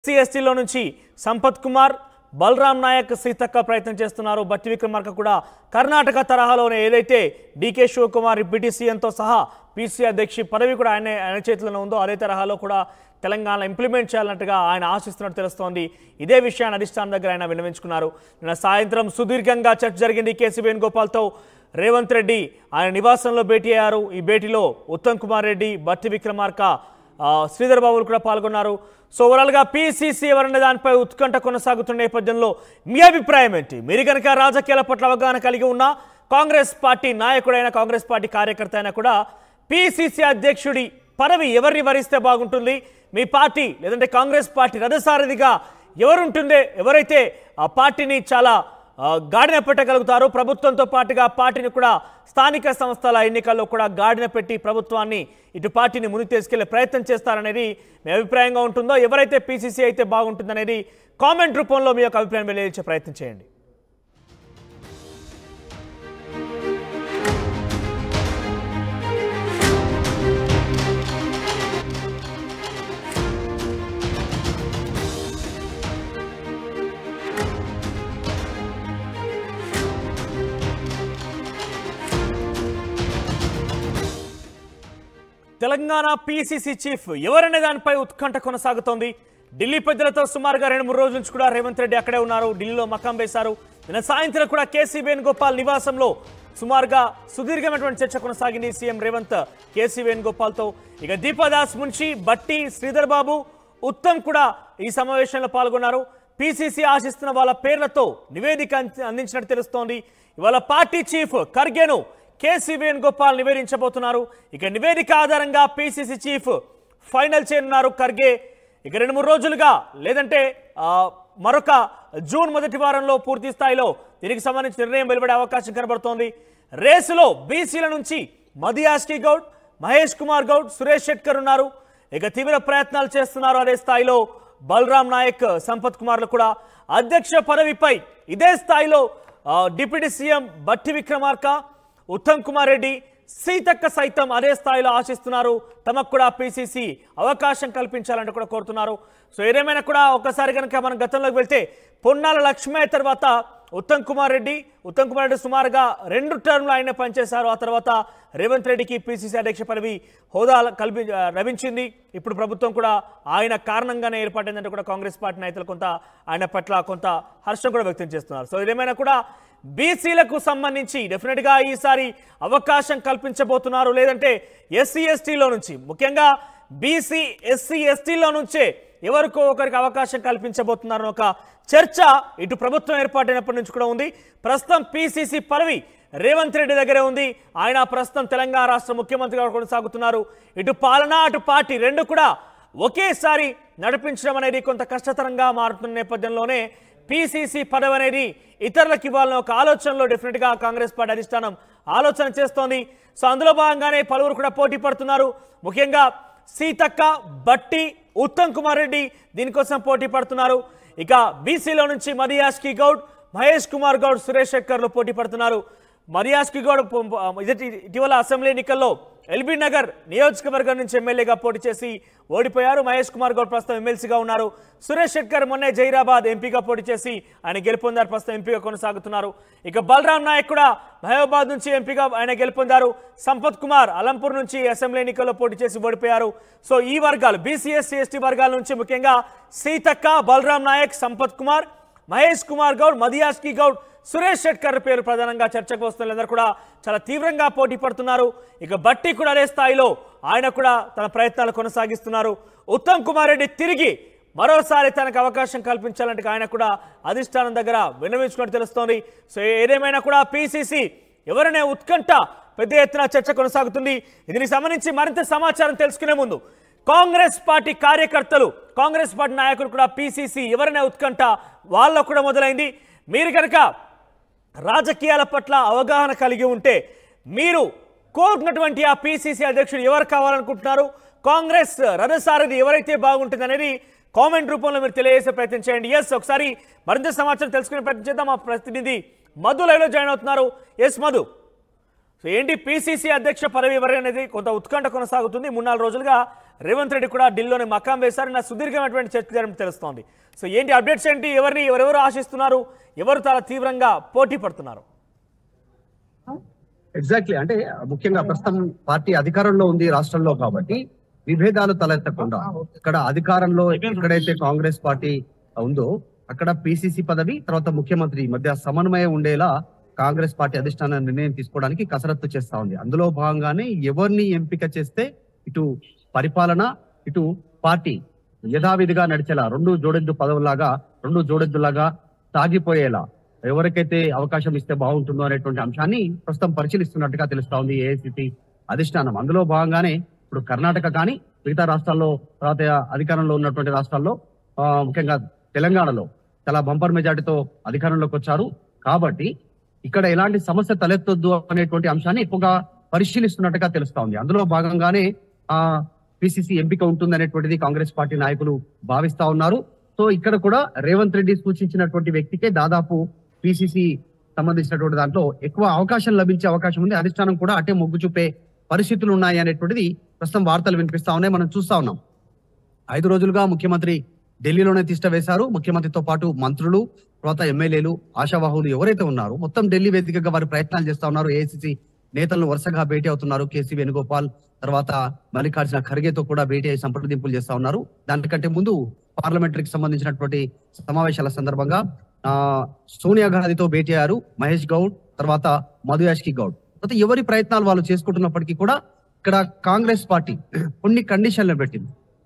SC ఎస్టీలో నుంచి సంపత్ కుమార్ బలరాం నాయక్ సీతక్క ప్రయత్నం చేస్తున్నారు బట్టి విక్రమార్క కూడా కర్ణాటక తరహాలోనే ఏదైతే డీకే శివకుమార్ డిప్యూటీ సీఎంతో సహా పీసీ అధ్యక్షి పదవి కూడా ఆయన ఆయన చేతిలోనే ఉందో అదే తరహాలో కూడా తెలంగాణ ఇంప్లిమెంట్ చేయాలన్నట్టుగా ఆయన ఆశిస్తున్నట్టు తెలుస్తోంది ఇదే విషయాన్ని అధిష్టానం దగ్గర ఆయన విన్నవించుకున్నారు నిన్న సాయంత్రం సుదీర్ఘంగా చర్చ జరిగింది కేసీ వేణుగోపాల్తో రేవంత్ రెడ్డి ఆయన నివాసంలో భేటీ అయ్యారు ఈ భేటీలో ఉత్తమ్ కుమార్ రెడ్డి బట్టి విక్రమార్క ఆ, శ్రీధర్ బాబులు కూడా పాల్గొన్నారు సో ఓవరాల్గా పీసీసీ ఎవరనే దానిపై ఉత్కంఠ కొనసాగుతున్న నేపథ్యంలో మీ అభిప్రాయం ఏంటి మీరు కనుక రాజకీయాల పట్ల అవగాహన కలిగి ఉన్న కాంగ్రెస్ పార్టీ నాయకుడైన కాంగ్రెస్ పార్టీ కార్యకర్త అయినా కూడా పీసీసీ అధ్యక్షుడి పదవి ఎవరిని వరిస్తే బాగుంటుంది మీ పార్టీ లేదంటే కాంగ్రెస్ పార్టీ రథసారథిగా ఎవరుంటుందే ఎవరైతే ఆ పార్టీని చాలా ఆ, గాడిన పెట్టగలుగుతారు ప్రభుత్వంతో పాటుగా పార్టీని కూడా స్థానిక సంస్థల ఎన్నికల్లో కూడా గాడిన పెట్టి ప్రభుత్వాన్ని ఇటు పార్టీని ముందుకు తీసుకెళ్లే ప్రయత్నం చేస్తారనేది మీ అభిప్రాయంగా ఉంటుందో ఎవరైతే పీసీసీ అయితే బాగుంటుందనేది కామెంట్ రూపంలో మీ యొక్క అభిప్రాయం వెలిగించే ప్రయత్నం చేయండి తెలంగాణ పీసీసీ చీఫ్ ఎవరనే దానిపై ఉత్కంఠ కొనసాగుతోంది ఢిల్లీ పెద్దలతో సుమారుగా రెండు మూడు రోజుల నుంచి కూడా రేవంత్ రెడ్డి అక్కడే ఉన్నారు ఢిల్లీలో మకాం వేశారు నిన్న సాయంత్రం కూడా కేసీ వేణుగోపాల్ నివాసంలో సుమారుగా సుదీర్ఘమైనటువంటి చర్చ కొనసాగింది సీఎం రేవంత్ కేసీ వేణుగోపాల్తో ఇక దీపాదాస్ మున్షి బట్టి శ్రీధర్ బాబు ఉత్తమ్ కూడా ఈ సమావేశంలో పాల్గొన్నారు పీసీసీ ఆశిస్తున్న వాళ్ళ పేర్లతో నివేదిక అంది- అందించినట్టు తెలుస్తోంది ఇవాళ పార్టీ చీఫ్ ఖర్గేను కేసీ వేణుగోపాల్ నివేదించబోతున్నారు ఇక నివేదిక ఆధారంగా పీసీసీ చీఫ్ ఫైనల్ చేయనున్నారు ఖర్గే ఇక రెండు మూడు రోజులుగా లేదంటే ఆ, మరొక జూన్ మొదటి వారంలో పూర్తి స్థాయిలో దీనికి సంబంధించి నిర్ణయం వెలువడే అవకాశం కనబడుతోంది రేసులో బీసీల నుంచి మదియాష్కి గౌడ్ మహేష్ కుమార్ గౌడ్ సురేష్ షెట్కర్ ఉన్నారు ఇక తీవ్ర ప్రయత్నాలు చేస్తున్నారు అదే స్థాయిలో బలరాం నాయక్ సంపత్ కుమార్లు కూడా అధ్యక్ష పదవిపై ఇదే స్థాయిలో ఆ, డిప్యూటీ సీఎం బట్టి విక్రమార్క ఉత్తమ్ కుమార్ రెడ్డి సీతక్క సైతం అదే స్థాయిలో ఆశిస్తున్నారు తమకు కూడా పీసీసీ అవకాశం కల్పించాలంటూ కూడా కోరుతున్నారు సో ఏదేమైనా కూడా ఒకసారి కనుక మనం గతంలోకి వెళ్తే పొన్నాల లక్ష్మయ్య తర్వాత ఉత్తమ్ కుమార్ రెడ్డి ఉత్తమ్ కుమార్ రెడ్డి సుమారుగా రెండు టర్మ్లు ఆయన పనిచేశారు ఆ తర్వాత రేవంత్ రెడ్డికి పీసీసీ అధ్యక్ష పదవి హోదా కల్పి ఆ, లభించింది ఇప్పుడు ప్రభుత్వం కూడా ఆయన కారణంగానే ఏర్పడిందంటే కూడా కాంగ్రెస్ పార్టీ నేతలు కొంత ఆయన పట్ల కొంత హర్షం కూడా వ్యక్తం చేస్తున్నారు సో ఏదేమైనా కూడా బీసీలకు సంబంధించి డెఫినెట్గా ఈసారి అవకాశం కల్పించబోతున్నారు లేదంటే ఎస్సీ ఎస్టీలో నుంచి ముఖ్యంగా బీసీ ఎస్సీ ఎస్టీలో నుంచే ఎవరికో ఒకరికి అవకాశం కల్పించబోతున్నారని ఒక చర్చ ఇటు ప్రభుత్వం ఏర్పాటైనప్పటి నుంచి కూడా ఉంది ప్రస్తుతం పీసీసీ పదవి రేవంత్ రెడ్డి దగ్గరే ఉంది ఆయన ప్రస్తుతం తెలంగాణ రాష్ట్ర ముఖ్యమంత్రిగా కొనసాగుతున్నారు ఇటు పాలన అటు పార్టీ రెండు కూడా ఒకేసారి నడిపించడం అనేది కొంత కష్టతరంగా మారుతున్న నేపథ్యంలోనే పీసీసీ పదవి అనేది ఇతరులకు ఇవ్వాలన్న ఒక ఆలోచనలో డెఫినెట్గా కాంగ్రెస్ పార్టీ అధిష్టానం ఆలోచన చేస్తోంది సో అందులో భాగంగానే పలువురు కూడా పోటీ పడుతున్నారు ముఖ్యంగా సీతక్క బట్టి ఉత్తమ్ కుమార్ రెడ్డి దీనికోసం పోటీ పడుతున్నారు ఇక బీసీలో నుంచి మదియాష్కి గౌడ్ మహేష్ కుమార్ గౌడ్ సురేష్ శెక్కర్లు పోటీ పడుతున్నారు మరియాష్కి గౌడ్ పొ- పొ- ఇదటి ఇటీవల అసెంబ్లీ ఎన్నికల్లో ఎల్బీ నగర్ నియోజకవర్గం నుంచి ఎమ్మెల్యేగా పోటీ చేసి ఓడిపోయారు మహేష్ కుమార్ గౌడ్ ప్రస్తుతం ఎమ్మెల్సీగా ఉన్నారు సురేష్ శెట్కర్ మొన్నే జైరాబాద్ ఎంపీగా పోటీ చేసి ఆయన గెలుపొందారు ప్రస్తుతం ఎంపీగా కొనసాగుతున్నారు ఇక బలరాం నాయక్ కూడా మహబూబాద్ నుంచి ఎంపీగా ఆయన గెలుపొందారు సంపత్ కుమార్ అలంపూర్ నుంచి అసెంబ్లీ ఎన్నికల్లో పోటీ చేసి ఓడిపోయారు సో ఈ వర్గాలు బీసీఎస్సీ ఎస్టీ వర్గాల నుంచి ముఖ్యంగా సీతక్క బలరాం నాయక్ సంపత్ కుమార్ మహేష్ కుమార్ గౌడ్ మదియాష్కి గౌడ్ సురేష్ షెట్కర్ పేరు ప్రధానంగా చర్చకు వస్తున్న కూడా చాలా తీవ్రంగా పోటీ పడుతున్నారు ఇక బట్టి కూడా అదే స్థాయిలో ఆయన కూడా తన ప్రయత్నాలు కొనసాగిస్తున్నారు ఉత్తమ్ కుమార్ రెడ్డి తిరిగి మరోసారి తనకు అవకాశం కల్పించాలంటే ఆయన కూడా అధిష్టానం దగ్గర విన్నవించుకున్నట్టు తెలుస్తోంది సో ఏదేమైనా కూడా పీసీసీ ఎవరనే ఉత్కంఠ పెద్ద ఎత్తున చర్చ కొనసాగుతుంది దీనికి సంబంధించి మరింత సమాచారం తెలుసుకునే ముందు కాంగ్రెస్ పార్టీ కార్యకర్తలు కాంగ్రెస్ పార్టీ నాయకులు కూడా పీసీసీ ఎవరైనా ఉత్కంఠ వాళ్ళకు కూడా మొదలైంది మీరు కనుక రాజకీయాల పట్ల అవగాహన కలిగి ఉంటే మీరు కోరుకున్నటువంటి ఆ పీసీసీ అధ్యక్షుడు ఎవరు కావాలనుకుంటున్నారు కాంగ్రెస్ రథసారథి ఎవరైతే బాగుంటుందనేది కామెంట్ రూపంలో మీరు తెలియజేసే ప్రయత్నం చేయండి ఎస్ ఒకసారి మరింత సమాచారం తెలుసుకునే ప్రయత్నం చేద్దాం మా ప్రతినిధి మధు లైవ్లో జాయిన్ అవుతున్నారు ఎస్ మధు సో ఏంటి పీసీసీ అధ్యక్ష పదవి ఎవరు అనేది కొంత ఉత్కంఠ కొనసాగుతుంది మూడు నాలుగు రోజులుగా రేవంత్ రెడ్డి కూడా ఢిల్లీలోని మకాం వేశారు నా సుదీర్ఘమైనటువంటి చర్చ జరగడం తెలుస్తోంది సో ఏంటి అప్డేట్స్ ఏంటి ఎవరిని ఎవరెవరు ఆశిస్తున్నారు ఎవరు చాలా తీవ్రంగా పోటీ పడుతున్నారు ఎగ్జాక్ట్లీ అంటే ముఖ్యంగా ప్రస్తుతం పార్టీ అధికారంలో ఉంది రాష్ట్రంలో కాబట్టి విభేదాలు తలెత్తకుండా ఇక్కడ అధికారంలో ఎక్కడైతే కాంగ్రెస్ పార్టీ ఉందో అక్కడ పిసిసి పదవి తర్వాత ముఖ్యమంత్రి మధ్య సమన్వయం ఉండేలా కాంగ్రెస్ పార్టీ అధిష్టాన నిర్ణయం తీసుకోవడానికి కసరత్తు చేస్తా ఉంది అందులో భాగంగానే ఎవరిని ఎంపిక చేస్తే ఇటు పరిపాలన ఇటు పార్టీ యథావిధిగా నడిచేలా రెండు జోడెద్దు పదవులాగా రెండు జోడెద్దులాగా సాగిపోయేలా ఎవరికైతే అవకాశం ఇస్తే బాగుంటుందో అనేటువంటి అంశాన్ని ప్రస్తుతం పరిశీలిస్తున్నట్టుగా తెలుస్తా ఉంది ఏఐసిసి అధిష్టానం అందులో భాగంగానే ఇప్పుడు కర్ణాటక కానీ మిగతా రాష్ట్రాల్లో తర్వాత అధికారంలో ఉన్నటువంటి రాష్ట్రాల్లో ఆ, ముఖ్యంగా తెలంగాణలో చాలా బంపర్ మెజార్టీతో అధికారంలోకి వచ్చారు కాబట్టి ఇక్కడ ఎలాంటి సమస్య తలెత్తొద్దు అనేటువంటి అంశాన్ని ఎక్కువగా పరిశీలిస్తున్నట్టుగా తెలుస్తా ఉంది అందులో భాగంగానే ఆ పిసిసి ఎంపిక ఉంటుంది అనేటువంటిది కాంగ్రెస్ పార్టీ నాయకులు భావిస్తా ఉన్నారు సో ఇక్కడ కూడా రేవంత్ రెడ్డి సూచించినటువంటి వ్యక్తికే దాదాపు పిసిసి సంబంధించినటువంటి దాంట్లో ఎక్కువ అవకాశం లభించే అవకాశం ఉంది అధిష్టానం కూడా అటే మొగ్గు చూపే పరిస్థితులు ఉన్నాయి అనేటువంటిది ప్రస్తుతం వార్తలు వినిపిస్తా ఉన్నాయి మనం చూస్తా ఉన్నాం ఐదు రోజులుగా ముఖ్యమంత్రి ఢిల్లీలోనే తిష్ట వేశారు ముఖ్యమంత్రితో పాటు మంత్రులు తర్వాత ఎమ్మెల్యేలు ఆశావాహులు ఎవరైతే ఉన్నారో మొత్తం ఢిల్లీ వేదికగా వారి ప్రయత్నాలు చేస్తా ఉన్నారు ఏఐసిసి నేతలను వరుసగా భేటీ అవుతున్నారు కేసీ వేణుగోపాల్ తర్వాత మల్లికార్జున ఖర్గేతో కూడా భేటీ అయ్యి సంప్రదింపులు చేస్తా ఉన్నారు దానికంటే ముందు పార్లమెంటరీకి సంబంధించినటువంటి సమావేశాల సందర్భంగా ఆ సోనియా గాంధీతో భేటీ అయ్యారు మహేష్ గౌడ్ తర్వాత మధు యాష్కి గౌడ్ తర్వాత ఎవరి ప్రయత్నాలు వాళ్ళు చేసుకుంటున్నప్పటికీ కూడా ఇక్కడ కాంగ్రెస్ పార్టీ కొన్ని కండిషన్లు పెట్టింది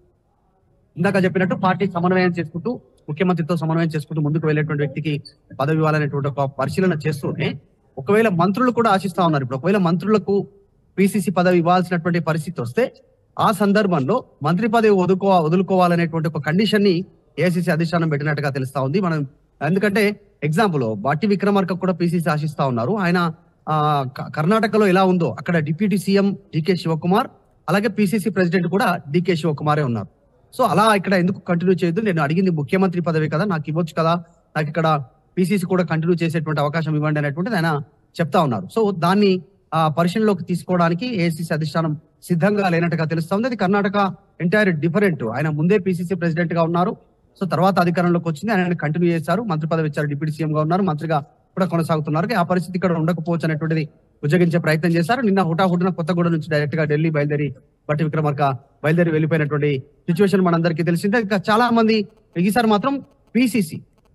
ఇందాక చెప్పినట్టు పార్టీ సమన్వయం చేసుకుంటూ ముఖ్యమంత్రితో సమన్వయం చేసుకుంటూ ముందుకు వెళ్ళేటువంటి వ్యక్తికి పదవి ఇవ్వాలనేటువంటి ఒక పరిశీలన చేస్తూనే ఒకవేళ మంత్రులు కూడా ఆశిస్తా ఉన్నారు ఇప్పుడు ఒకవేళ మంత్రులకు పిసిసి పదవి ఇవ్వాల్సినటువంటి పరిస్థితి వస్తే ఆ సందర్భంలో మంత్రి పదవి వదుకో వదులుకోవాలనేటువంటి ఒక కండిషన్ ని ఏఐసిసి అధిష్టానం పెట్టినట్టుగా తెలుస్తా ఉంది మనం ఎందుకంటే ఎగ్జాంపుల్ బట్టి విక్రమార్క కూడా పిసిసి ఆశిస్తా ఉన్నారు ఆయన ఆ, క- కర్ణాటకలో ఎలా ఉందో అక్కడ డిప్యూటీ సీఎం డికే శివకుమార్ అలాగే పిసిసి ప్రెసిడెంట్ కూడా డికే శివకుమారే ఉన్నారు సో అలా ఇక్కడ ఎందుకు కంటిన్యూ చేయొద్దు నేను అడిగింది ముఖ్యమంత్రి పదవి కదా నాకు ఇవ్వచ్చు కదా నాకు ఇక్కడ పిసిసి కూడా కంటిన్యూ చేసేటువంటి అవకాశం ఇవ్వండి అనేటువంటిది ఆయన చెప్తా ఉన్నారు సో దాన్ని ఆ పరిశీలనలోకి తీసుకోవడానికి ఏసీసీ అధిష్టానం సిద్ధంగా లేనట్టుగా తెలుస్తా ఉంది అది కర్ణాటక ఎంటైర్ డిఫరెంట్ ఆయన ముందే పిసిసి ప్రెసిడెంట్ గా ఉన్నారు సో తర్వాత అధికారంలోకి వచ్చింది ఆయన కంటిన్యూ చేశారు మంత్రి పదవి ఇచ్చారు డిప్యూటీ సీఎం గా ఉన్నారు మంత్రిగా కూడా కొనసాగుతున్నారు ఆ పరిస్థితి ఇక్కడ ఉండకపోవచ్చు అనేటువంటిది ఉజ్జగించే ప్రయత్నం చేశారు నిన్న హుటాహుటిన కొత్తగూడ నుంచి డైరెక్ట్ గా ఢిల్లీ బయలుదేరి బట్టి విక్రమార్క బయలుదేరి వెళ్ళిపోయినటువంటి సిచ్యువేషన్ మనందరికీ తెలిసిందే ఇంకా చాలా మంది ఈసారి మాత్రం పిసిసి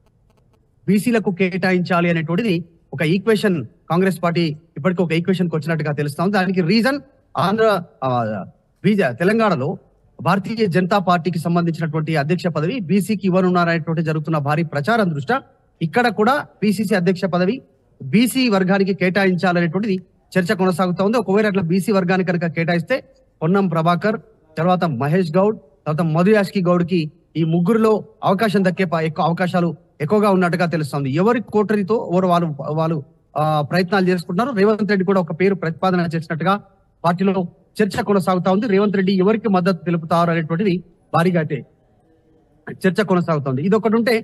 బీసీలకు కేటాయించాలి అనేటువంటిది ఒక ఈక్వేషన్ కాంగ్రెస్ పార్టీ ఇప్పటికీ ఒక ఈక్వేషన్ కి వచ్చినట్టుగా తెలుస్తా ఉంది దానికి రీజన్ ఆంధ్ర ఆ, బీజ తెలంగాణలో భారతీయ జనతా పార్టీకి సంబంధించినటువంటి అధ్యక్ష పదవి బీసీకి ఇవ్వనున్నారనేటువంటి జరుగుతున్న భారీ ప్రచారం దృష్ట్యా ఇక్కడ కూడా పిసిసి అధ్యక్ష పదవి బీసీ వర్గానికి కేటాయించాలనేటువంటిది చర్చ కొనసాగుతా ఉంది ఒకవేళ అట్లా బీసీ వర్గానికి కనుక కేటాయిస్తే పొన్నం ప్రభాకర్ తర్వాత మహేష్ గౌడ్ తర్వాత మధు యాష్కి గౌడ్ కి ఈ ముగ్గురులో అవకాశం దక్కే ప- ఎక్కువ అవకాశాలు ఎక్కువగా ఉన్నట్టుగా తెలుస్తుంది ఎవరి కోటరితో ఎవరు వాళ్ళు వాళ్ళు ఆ, ప్రయత్నాలు చేసుకుంటున్నారు రేవంత్ రెడ్డి కూడా ఒక పేరు ప్రతిపాదన చేసినట్టుగా పార్టీలో చర్చ కొనసాగుతా ఉంది రేవంత్ రెడ్డి ఎవరికి మద్దతు తెలుపుతారు అనేటువంటిది భారీగా అయితే చర్చ కొనసాగుతోంది ఇది ఒకటి ఉంటే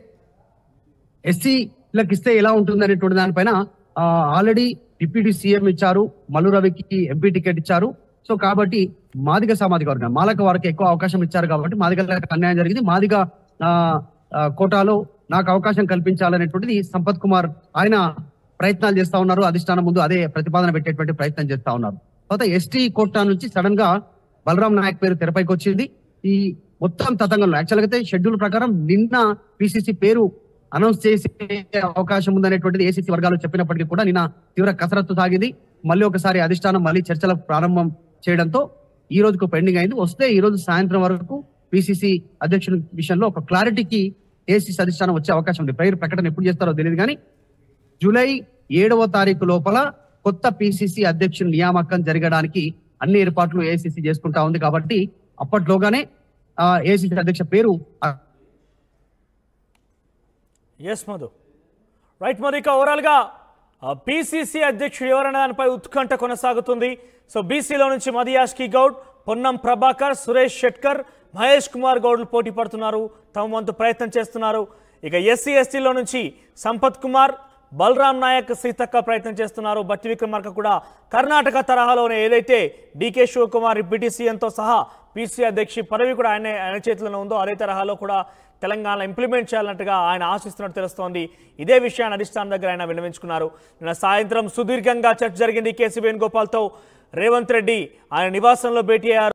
ఎస్సీలకు ఇస్తే ఎలా ఉంటుంది అనేటువంటి దానిపైన ఆల్రెడీ డిప్యూటీ సీఎం ఇచ్చారు మల్లు రవికి ఎంపీ టికెట్ ఇచ్చారు సో కాబట్టి మాదిగ సామాజిక వర్గం మాలక వారికి ఎక్కువ అవకాశం ఇచ్చారు కాబట్టి మాదిగలకు అన్యాయం జరిగింది మాదిగ ఆ, ఆ, కోటాలో నాకు అవకాశం కల్పించాలనేటువంటిది సంపత్ కుమార్ ఆయన ప్రయత్నాలు చేస్తా ఉన్నారు అధిష్టానం ముందు అదే ప్రతిపాదన పెట్టేటువంటి ప్రయత్నం చేస్తా ఉన్నారు తర్వాత ఎస్టీ కోటా నుంచి సడన్ గా బలరాం నాయక్ పేరు తెరపైకి వచ్చింది ఈ మొత్తం తతంగంలో యాక్చువల్ అయితే షెడ్యూల్ ప్రకారం నిన్న పిసిసి పేరు అనౌన్స్ చేసే అవకాశం ఉందనేటువంటిది ఏసీసీ వర్గాలు చెప్పినప్పటికీ కూడా నిన్న తీవ్ర కసరత్తు సాగింది మళ్ళీ ఒకసారి అధిష్టానం మళ్ళీ చర్చలకు ప్రారంభం చేయడంతో ఈ రోజుకు పెండింగ్ అయింది వస్తే ఈ రోజు సాయంత్రం వరకు పిసిసి అధ్యక్షుని విషయంలో ఒక క్లారిటీకి ఏసీసీ అధిష్టానం వచ్చే అవకాశం ఉంది పేరు ప్రకటన ఎప్పుడు చేస్తారో తెలియదు కానీ జూలై ఏడవ తారీఖు లోపల కొత్త పిసిసి అధ్యక్షుని నియామకం జరగడానికి అన్ని ఏర్పాట్లు ఏసీసీ చేసుకుంటా ఉంది కాబట్టి అప్పట్లోగానే ఏసీసీ అధ్యక్ష పేరు ఆ, ఎస్ మధు రైట్ మధు ఇక ఓవరాల్గా పిసిసి అధ్యక్షుడు ఎవరనే దానిపై ఉత్కంఠ కొనసాగుతుంది సో బీసీలో నుంచి మదియాష్కి గౌడ్ పొన్నం ప్రభాకర్ సురేష్ షెట్కర్ మహేష్ కుమార్ గౌడ్లు పోటీ పడుతున్నారు తమ వంతు ప్రయత్నం చేస్తున్నారు ఇక ఎస్సీ ఎస్టీలో నుంచి సంపత్ కుమార్ బలరాం నాయక్ సీతక్క ప్రయత్నం చేస్తున్నారు బట్టి విక్రమార్క కూడా కర్ణాటక తరహాలోనే ఏదైతే డీకే శివకుమార్ డిప్యూటీ సీఎంతో సహా పీసీ అధ్యక్ష పదవి కూడా ఆయన ఆయన చేతిలోనే ఉందో అదే తరహాలో కూడా తెలంగాణ ఇంప్లిమెంట్ చేయాలన్నట్టుగా ఆయన ఆశిస్తున్నట్టు తెలుస్తోంది ఇదే విషయాన్ని అధిష్టానం దగ్గర ఆయన విన్నవించుకున్నారు నిన్న సాయంత్రం సుదీర్ఘంగా చర్చ జరిగింది కేసీ వేణుగోపాల్తో రేవంత్ రెడ్డి ఆయన నివాసంలో భేటీ అయ్యారు